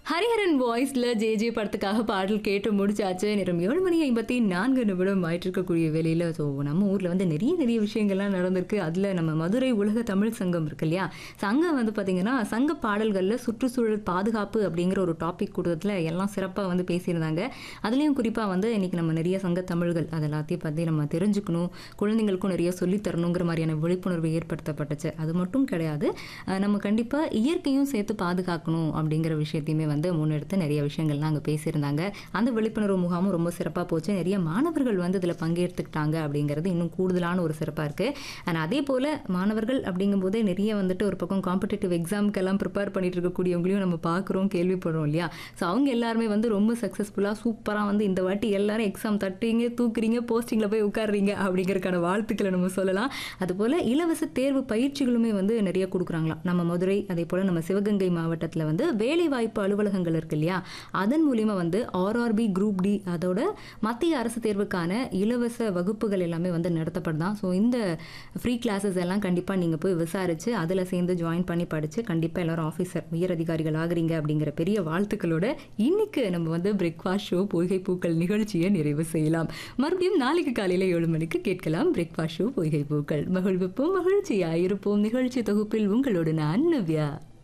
ஹரிஹரன் வாய்ஸ்ல J J படத்துக்காக பாடல் கேட்டு முடிச்சாச்சு நேரம் ஏழு மணி ஐம்பத்தி நான்கு நிமிடம் ஆயிட்டு இருக்கக்கூடிய வேலையில் ஸோ நம்ம ஊரில் வந்து நிறைய நிறைய விஷயங்கள்லாம் நடந்திருக்கு அதில் நம்ம மதுரை உலக தமிழ் சங்கம் இருக்கு இல்லையா சங்கம் வந்து பார்த்திங்கன்னா சங்க பாடல்களில் சுற்றுச்சூழல் பாதுகாப்பு அப்படிங்கிற ஒரு டாபிக் கொடுத்ததுல எல்லாம் சிறப்பாக வந்து பேசியிருந்தாங்க அதுலேயும் குறிப்பாக வந்து இன்னைக்கு நம்ம நிறைய சங்க தமிழ்கள் அது எல்லாத்தையும் பற்றி நம்ம தெரிஞ்சுக்கணும் குழந்தைங்களுக்கும் நிறைய சொல்லித் தரணுங்கிற மாதிரியான விழிப்புணர்வு ஏற்படுத்தப்பட்டுச்சு அது மட்டும் கிடையாது அஹ் நம்ம கண்டிப்பாக இயற்கையும் சேர்த்து பாதுகாக்கணும் அப்படிங்கிற விஷயத்தையுமே வந்து முன்னெடுத்து நிறைய விஷயங்கள்லாம் அங்கே பேசியிருந்தாங்க அந்த விழிப்புணர்வு முகாமும் ரொம்ப சிறப்பாக போச்சு நிறைய மாணவர்கள் வந்து இதில் பங்கேற்றுக்கிட்டாங்க அப்படிங்கிறது இன்னும் கூடுதலான ஒரு சிறப்பாக இருக்குது அண்ட் அதே போல் மாணவர்கள் அப்படிங்கும்போதே நிறைய வந்துட்டு ஒரு பக்கம் காம்படிட்டிவ் எக்ஸாமுக்கெல்லாம் ப்ரிப்பேர் பண்ணிட்டு இருக்கக்கூடியவங்களையும் நம்ம பார்க்குறோம் கேள்விப்படுறோம் இல்லையா ஸோ அவங்க எல்லாருமே வந்து ரொம்ப சக்ஸஸ்ஃபுல்லாக சூப்பராக வந்து இந்த வாட்டி எல்லாரும் எக்ஸாம் தட்டுறீங்க தூக்குறீங்க போஸ்டிங்கில் போய் உட்காடுறீங்க அப்படிங்கிறதுக்கான வாழ்த்துக்களை நம்ம சொல்லலாம் அதுபோல் இலவச தேர்வு பயிற்சிகளுமே வந்து நிறைய கொடுக்குறாங்களாம் நம்ம மதுரை அதே போல் நம்ம சிவகங்கை மாவட்டத்தில் வந்து வேலைவாய்ப்பு அலுவலகங்கள் இருக்கு இல்லையா அதன் மூலிமா வந்து ஆர்ஆர்பி குரூப் டி அதோட மத்திய அரசு தேர்வுக்கான இலவச வகுப்புகள் எல்லாமே வந்து நடத்தப்படுதான் ஸோ இந்த ஃப்ரீ கிளாஸஸ் எல்லாம் கண்டிப்பாக நீங்கள் போய் விசாரித்து அதில் சேர்ந்து ஜாயின் பண்ணி படித்து கண்டிப்பாக எல்லாரும் ஆஃபீஸர் உயர் அதிகாரிகள் ஆகுறீங்க அப்படிங்கிற பெரிய வாழ்த்துக்களோட இன்னைக்கு நம்ம வந்து பிரேக்ஃபாஸ்ட் ஷோ பொய்கை பூக்கள் நிகழ்ச்சியை நிறைவு செய்யலாம் மறுபடியும் நாளைக்கு காலையில் ஏழு மணிக்கு கேட்கலாம் பிரேக்ஃபாஸ்ட் ஷோ பொய்கை பூக்கள் மகிழ்விப்போம் மகிழ்ச்சியாக இருப்போம் நிகழ்ச்சி தொகுப்பில் உங்களோடு நான் நவ்யா